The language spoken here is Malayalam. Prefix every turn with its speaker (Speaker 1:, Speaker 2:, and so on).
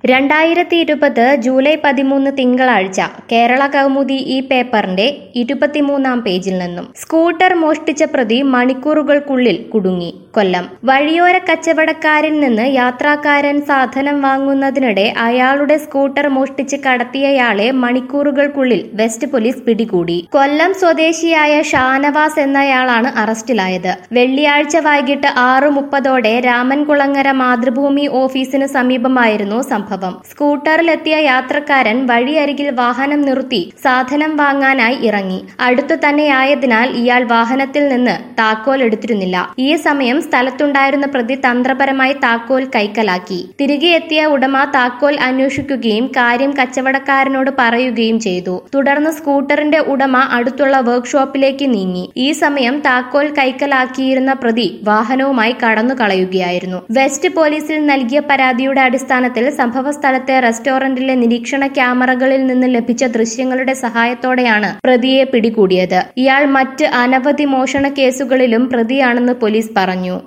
Speaker 1: രണ്ടായിരത്തി ഇരുപത് ജൂലൈ പതിമൂന്ന് തിങ്കളാഴ്ച കേരള കൗമുദി ഈ പേപ്പറിന്റെ ഇരുപത്തിമൂന്നാം പേജിൽ നിന്നും സ്കൂട്ടർ മോഷ്ടിച്ച പ്രതി മണിക്കൂറുകൾക്കുള്ളിൽ കുടുങ്ങി കൊല്ലം വഴിയോര കച്ചവടക്കാരിൽ നിന്ന് യാത്രക്കാരൻ സാധനം വാങ്ങുന്നതിനിടെ അയാളുടെ സ്കൂട്ടർ മോഷ്ടിച്ച് കടത്തിയയാളെ മണിക്കൂറുകൾക്കുള്ളിൽ വെസ്റ്റ് പോലീസ് പിടികൂടി കൊല്ലം സ്വദേശിയായ ഷാനവാസ് എന്നയാളാണ് അറസ്റ്റിലായത് വെള്ളിയാഴ്ച വൈകിട്ട് ആറു മുപ്പതോടെ രാമൻകുളങ്ങര മാതൃഭൂമി ഓഫീസിന് സമീപമായിരുന്നു സംഭവം സ്കൂട്ടറിലെത്തിയ യാത്രക്കാരൻ വഴിയരികിൽ വാഹനം നിർത്തി സാധനം വാങ്ങാനായി ഇറങ്ങി അടുത്തു തന്നെയായതിനാൽ ഇയാൾ വാഹനത്തിൽ നിന്ന് താക്കോൽ എടുത്തിരുന്നില്ല ഈ സമയം സ്ഥലത്തുണ്ടായിരുന്ന പ്രതി തന്ത്രപരമായി താക്കോൽ കൈക്കലാക്കി തിരികെ എത്തിയ ഉടമ താക്കോൽ അന്വേഷിക്കുകയും കാര്യം കച്ചവടക്കാരനോട് പറയുകയും ചെയ്തു തുടർന്ന് സ്കൂട്ടറിന്റെ ഉടമ അടുത്തുള്ള വർക്ക്ഷോപ്പിലേക്ക് നീങ്ങി ഈ സമയം താക്കോൽ കൈക്കലാക്കിയിരുന്ന പ്രതി വാഹനവുമായി കടന്നു കളയുകയായിരുന്നു വെസ്റ്റ് പോലീസിൽ നൽകിയ പരാതിയുടെ അടിസ്ഥാനത്തിൽ സംഭവസ്ഥലത്തെ റെസ്റ്റോറന്റിലെ നിരീക്ഷണ ക്യാമറകളിൽ നിന്ന് ലഭിച്ച ദൃശ്യങ്ങളുടെ സഹായത്തോടെയാണ് പ്രതിയെ പിടികൂടിയത് ഇയാൾ മറ്റ് അനവധി മോഷണ കേസുകളിലും പ്രതിയാണെന്ന് പോലീസ് പറഞ്ഞു